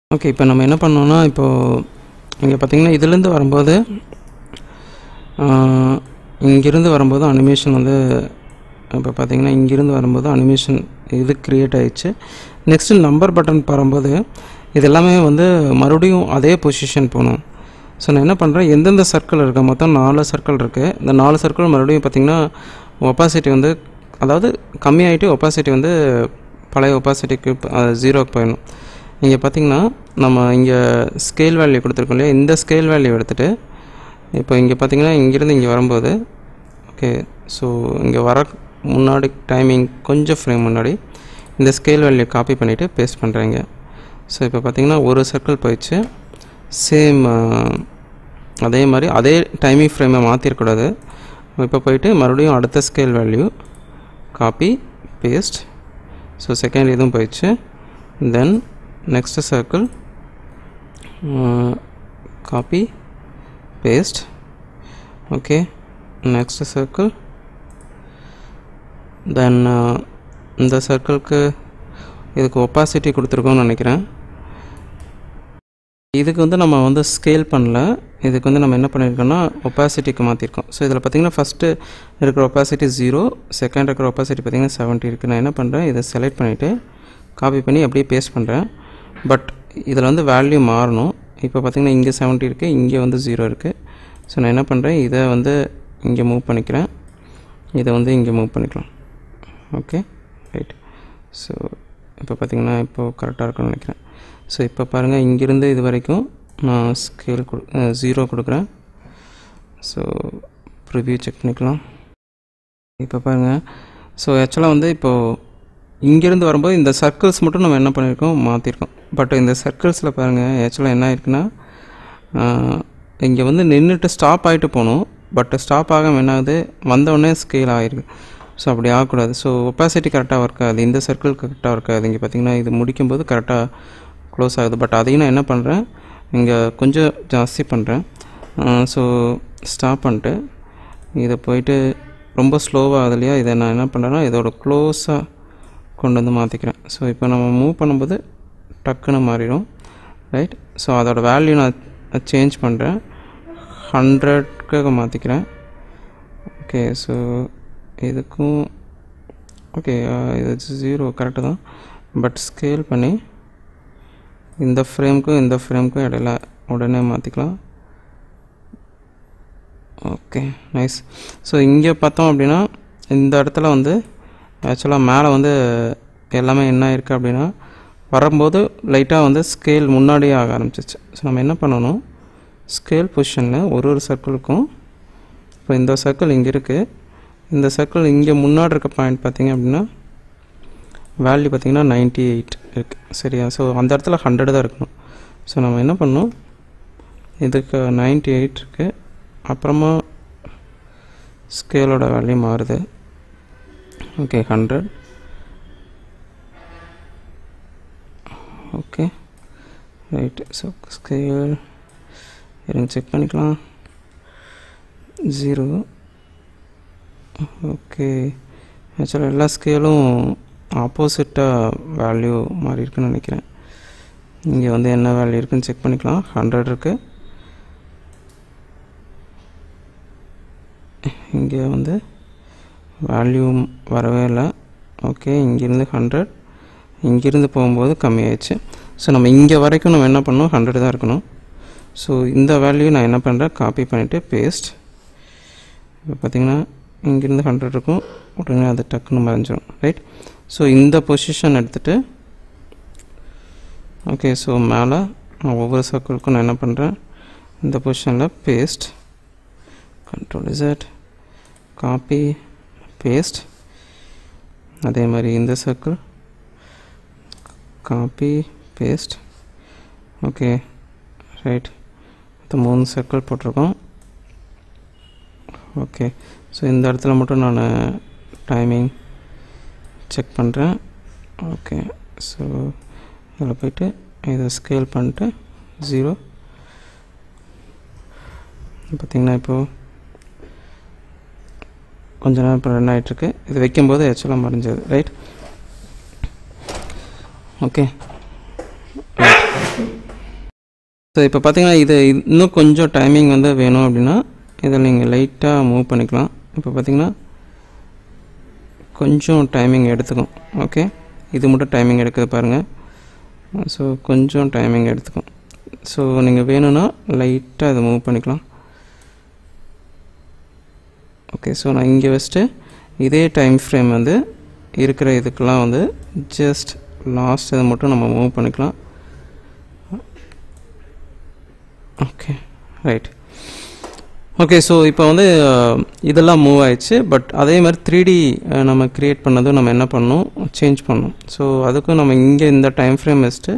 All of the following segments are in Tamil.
ஓகே இப்போ நம்ம என்ன பண்ணோம்னா இப்போது இங்கே பார்த்தீங்கன்னா இதுலேருந்து வரும்போது ஆஹ், இங்கிருந்து வரும்போது அனிமேஷன் வந்து இப்போ பார்த்தீங்கன்னா இங்கிருந்து வரும்போது அனிமேஷன் இது க்ரியேட் ஆயிடுச்சு நெக்ஸ்ட்டு நம்பர் பட்டன் வரும்போது இது எல்லாமே வந்து மறுபடியும் அதே பொசிஷன் போகணும் ஸோ நான் என்ன பண்ணுறேன் எந்தெந்த சர்க்கிள் இருக்குது மொத்தம் நாலு சர்க்கிள் இருக்குது இந்த நாலு சர்க்கிள் மறுபடியும் பார்த்திங்கன்னா ஒப்பாசிட்டி வந்து அதாவது கம்மியாயிட்டு ஒப்பாசிட்டி வந்து பழைய ஒப்பாசிட்டிக்கு ஜீரோக்கு போயிடணும் இங்கே பார்த்தீங்கன்னா நம்ம இங்கே ஸ்கேல் வேல்யூ கொடுத்துருக்கோம் இல்லையா இந்த ஸ்கேல் வேல்யூ எடுத்துகிட்டு இப்போ இங்கே பார்த்தீங்கன்னா இங்கேருந்து இங்கே வரும்போது ஓகே ஸோ இங்கே வர முன்னாடி டைமிங் கொஞ்சம் ஃப்ரேம் முன்னாடி இந்த ஸ்கேல் வேல்யூ காப்பி பண்ணிவிட்டு பேஸ்ட் பண்ணுறேங்க ஸோ இப்போ பார்த்தீங்கன்னா ஒரு சர்க்கிள் போயிடுச்சு சேம் அதே மாதிரி அதே டைமிங் ஃப்ரேமை மாற்றிருக்கூடாது இப்போ போயிட்டு மறுபடியும் அடுத்த scale value copy paste so second இதுவும் போயிடுச்சு then next circle copy paste okay next circle then இந்த சர்க்கிளுக்கு இதுக்கு ஒப்பாசிட்டி கொடுத்துருக்கோம்னு நினைக்கிறேன் இதுக்கு வந்து நம்ம வந்து ஸ்கேல் பண்ணல இதுக்கு வந்து நம்ம என்ன பண்ணியிருக்கோம்னா ஒப்பாசிட்டிக்கு மாற்றிருக்கோம் ஸோ இதில் பார்த்தீங்கன்னா ஃபஸ்ட்டு இருக்கிற ஒப்பாசிட்டி ஜீரோ செகண்ட் இருக்கிற ஒப்பாசிட்டி பார்த்தீங்கன்னா செவன்ட்டி இருக்குது நான் என்ன பண்ணுறேன் இதை செலக்ட் பண்ணிவிட்டு காப்பி பண்ணி அப்படியே பேஸ்ட் பண்ணுறேன் பட் இதில் வந்து வேல்யூ மாறணும் இப்போ பார்த்தீங்கன்னா இங்கே செவன்ட்டி இருக்குது இங்கே வந்து ஜீரோ இருக்குது ஸோ நான் என்ன பண்ணுறேன் இதை வந்து இங்கே மூவ் பண்ணிக்கிறேன் இதை வந்து இங்கே மூவ் பண்ணிக்கலாம் ஓகே ரைட் ஸோ இப்போ பார்த்தீங்கன்னா இப்போது கரெக்டாக இருக்கும்னு நினைக்கிறேன் ஸோ இப்போ பாருங்கள் இங்கேருந்து இது வரைக்கும் நான் ஸ்கேல் கொடு ஜீரோ கொடுக்குறேன் ஸோ ப்ரிவ்யூ செக் பண்ணிக்கலாம் இப்போ பாருங்கள் ஸோ ஆக்சுவலாக வந்து இப்போது இங்கேருந்து வரும்போது இந்த சர்க்கிள்ஸ் மட்டும் நம்ம என்ன பண்ணியிருக்கோம் மாற்றிருக்கோம் பட் இந்த சர்க்கிள்ஸில் பாருங்கள் ஆக்சுவலாக என்ன ஆயிருக்குன்னா இங்கே வந்து நின்றுட்டு ஸ்டாப் ஆகிட்டு போகணும் பட் ஸ்டாப் ஆகாமல் என்ன ஆகுது வந்தவுடனே ஸ்கேல் ஆகிருக்கு ஸோ அப்படி ஆகக்கூடாது ஸோ ஒப்பாசிட்டி கரெக்டாக ஒர்க் ஆகுது இந்த சர்க்கிள் கரெக்டாக ஒர்க் ஆகுது இங்கே பார்த்தீங்கன்னா இது முடிக்கும்போது கரெக்டாக க்ளோஸ் ஆகுது பட் அதையும் நான் என்ன பண்ணுறேன் இங்கே கொஞ்சம் ஜாஸ்தி பண்ணுறேன் ஸோ ஸ்டாப் பண்ணிட்டு இதை போயிட்டு ரொம்ப ஸ்லோவாக ஆகுது இல்லையா இதை நான் என்ன பண்ணுறேன்னா இதோட க்ளோஸாக கொண்டு வந்து மாற்றிக்கிறேன் ஸோ இப்போ நம்ம மூவ் பண்ணும்போது டக்குன்னு மாறிடும் ரைட் ஸோ அதோட வேல்யூ நான் சேஞ்ச் பண்ணுறேன் ஹண்ட்ரட்க்கு மாற்றிக்கிறேன் ஓகே ஸோ இதுக்கும் ஓகே இது ஜீரோ கரெக்டு தான் பட் ஸ்கேல் பண்ணி இந்த ஃப்ரேமுக்கும் இந்த ஃப்ரேமுக்கும் இடையில உடனே மாற்றிக்கலாம் ஓகே நைஸ் ஸோ இங்கே பார்த்தோம் அப்படின்னா இந்த இடத்துல வந்து ஆக்சுவலாக மேலே வந்து எல்லாமே என்ன இருக்குது அப்படின்னா வரும்போது லைட்டாக வந்து ஸ்கேல் முன்னாடியே ஆக ஆரம்பிச்சிச்சு ஸோ நம்ம என்ன பண்ணணும் ஸ்கேல் பொசிஷனில் ஒரு ஒரு சர்க்கிளுக்கும் இப்போ இந்த சர்க்கிள் இங்கே இருக்குது இந்த சர்க்கிள் இங்கே முன்னாடி இருக்க பாயிண்ட் பார்த்தீங்க அப்படின்னா வேல்யூ பார்த்தீங்கன்னா நைன்ட்டி எயிட் இருக்குது சரியா ஸோ அந்த இடத்துல ஹண்ட்ரட் தான் இருக்கணும் ஸோ நம்ம என்ன பண்ணோம் இதுக்கு நைன்ட்டி எயிட் இருக்குது அப்புறமா ஸ்கேலோட வேல்யூ மாறுது okay hundred okay right so scale இருங்க செக் பண்ணிக்கலாம் ஜீரோ ஓகே ஆக்சுவலாக எல்லா ஸ்கேலும் ஆப்போசிட்டாக வேல்யூ மாறி இருக்குன்னு நினைக்கிறேன் இங்கே வந்து என்ன வேல்யூ இருக்குன்னு செக் பண்ணிக்கலாம் ஹண்ட்ரட் இருக்குது இங்கே வந்து வேல்யூ வரவே இல்லை ஓகே இங்கேருந்து ஹண்ட்ரட் இங்கேருந்து போகும்போது கம்மியாயிடுச்சு ஸோ நம்ம இங்கே வரைக்கும் நம்ம என்ன பண்ணணும் ஹண்ட்ரட் தான் இருக்கணும் ஸோ இந்த வேல்யூ நான் என்ன பண்ணுறேன் காப்பி பண்ணிவிட்டு பேஸ்ட் இப்போ பார்த்தீங்கன்னா இங்கேருந்து ஹண்ட்ரட் இருக்கும் உடனே அது டக்குன்னு மறைஞ்சிரும் ரைட் ஸோ இந்த பொசிஷன் எடுத்துகிட்டு ஓகே ஸோ மேலே நான் ஒவ்வொரு சர்க்கிளுக்கும் நான் என்ன பண்ணுறேன் இந்த பொசிஷனில் paste control Z copy paste அதே மாதிரி இந்த circle copy paste okay right மொத்தம் மூணு சர்க்கிள் போட்டிருக்கோம் ஓகே ஸோ இந்த இடத்துல மட்டும் நான் டைமிங் செக் பண்ணுறேன் ஓகே ஸோ இதில் போயிட்டு இதை ஸ்கேல் பண்ணிட்டு ஜீரோ பார்த்திங்கன்னா இப்போது கொஞ்ச நேரம் இப்போ ரன் ஆகிட்டுருக்கு இது வைக்கும்போது ஆக்சுவலாக மறைஞ்சது ரைட் ஓகே ரைட் ஸோ இப்போ பார்த்தீங்கன்னா இது இன்னும் கொஞ்சம் டைமிங் வந்து வேணும் அப்படின்னா இதில் நீங்கள் லைட்டாக மூவ் பண்ணிக்கலாம் இப்போ பார்த்தீங்கன்னா கொஞ்சம் டைமிங் எடுத்துக்கும் ஓகே இது மட்டும் டைமிங் எடுக்குது பாருங்கள் ஸோ கொஞ்சம் டைமிங் எடுத்துக்கும் ஸோ நீங்கள் வேணும்னா லைட்டாக இதை மூவ் பண்ணிக்கலாம் ஓகே ஸோ நான் இங்கே வச்சுட்டு இதே டைம் ஃப்ரேம் வந்து இருக்கிற இதுக்கெல்லாம் வந்து ஜஸ்ட் லாஸ்ட் இதை மட்டும் நம்ம மூவ் பண்ணிக்கலாம் ஓகே ரைட் ஓகே ஸோ இப்போ வந்து அஹ், இதெல்லாம் மூவ் ஆயிடுச்சு பட் அதே மாதிரி த்ரீ டி நம்ம க்ரியேட் பண்ணதும் நம்ம என்ன பண்ணணும் சேஞ்ச் பண்ணணும் ஸோ அதுக்கும் நம்ம இங்கே இந்த டைம் ஃப்ரேம் வச்சுட்டு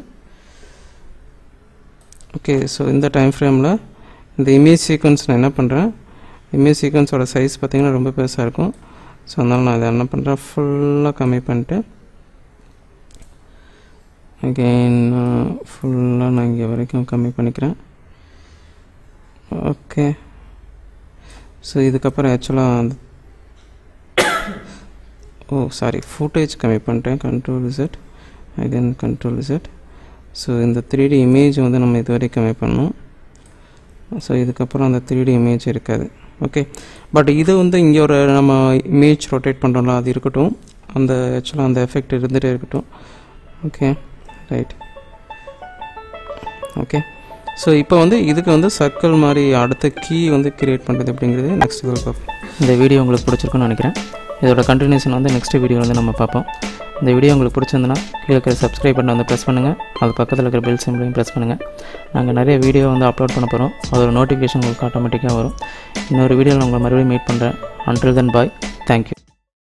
ஓகே ஸோ இந்த டைம் ஃப்ரேமில் இந்த இமேஜ் சீக்வன்ஸ் நான் என்ன பண்ணுறேன் இமேஜ் சீக்வன்ஸோட சைஸ் பார்த்திங்கன்னா ரொம்ப பெருசாக இருக்கும் ஸோ அதனால் நான் இதை என்ன பண்ணுறேன் ஃபுல்லாக கம்மி பண்ணிட்டு அகெயின் ஃபுல்லாக நான் இங்கே வரைக்கும் கம்மி பண்ணிக்கிறேன் ஓகே ஸோ இதுக்கப்புறம் ஆக்சுவலாக அந்த ஓ சாரி ஃபுட்டேஜ் கம்மி பண்ணிட்டேன் control Z again control Z so இந்த த்ரீ டி இமேஜ் வந்து நம்ம இதுவரை கம்மி பண்ணோம் ஸோ இதுக்கப்புறம் அந்த த்ரீ டி இமேஜ் இருக்காது ஓகே பட் இது வந்து இங்கே ஒரு நம்ம இமேஜ் ரொட்டேட் பண்ணுறோம்ல அது இருக்கட்டும் அந்த ஆக்சுவலாக அந்த எஃபெக்ட் இருந்துகிட்டே இருக்கட்டும் ஓகே ரைட் ஓகே ஸோ இப்போ வந்து இதுக்கு வந்து சர்க்கிள் மாதிரி அடுத்த கீ வந்து கிரியேட் பண்ணுறது அப்படிங்கிறது நெக்ஸ்ட் இதில் பார்ப்போம் இந்த வீடியோ உங்களுக்கு பிடிச்சிருக்குன்னு நினைக்கிறேன் இதோட கண்டினியூஷன் வந்து நெக்ஸ்ட் வீடியோ வந்து நம்ம பார்ப்போம் இந்த வீடியோ உங்களுக்கு பிடிச்சிருந்துன்னா கீழே இருக்கிற சப்ஸ்கிரைப் பட்டன் வந்து ப்ரெஸ் பண்ணுங்கள் அது பக்கத்தில் இருக்கிற பெல் சிம்பிளையும் ப்ரெஸ் பண்ணுங்கள் நாங்கள் நிறைய வீடியோ வந்து அப்லோட் பண்ண போகிறோம் அதோட நோட்டிஃபிகேஷன் உங்களுக்கு ஆட்டோமேட்டிக்காக வரும் இன்னொரு வீடியோவில் உங்களை மறுபடியும் மீட் பண்ணுறேன் அன்டில் தென் பாய் தேங்க்யூ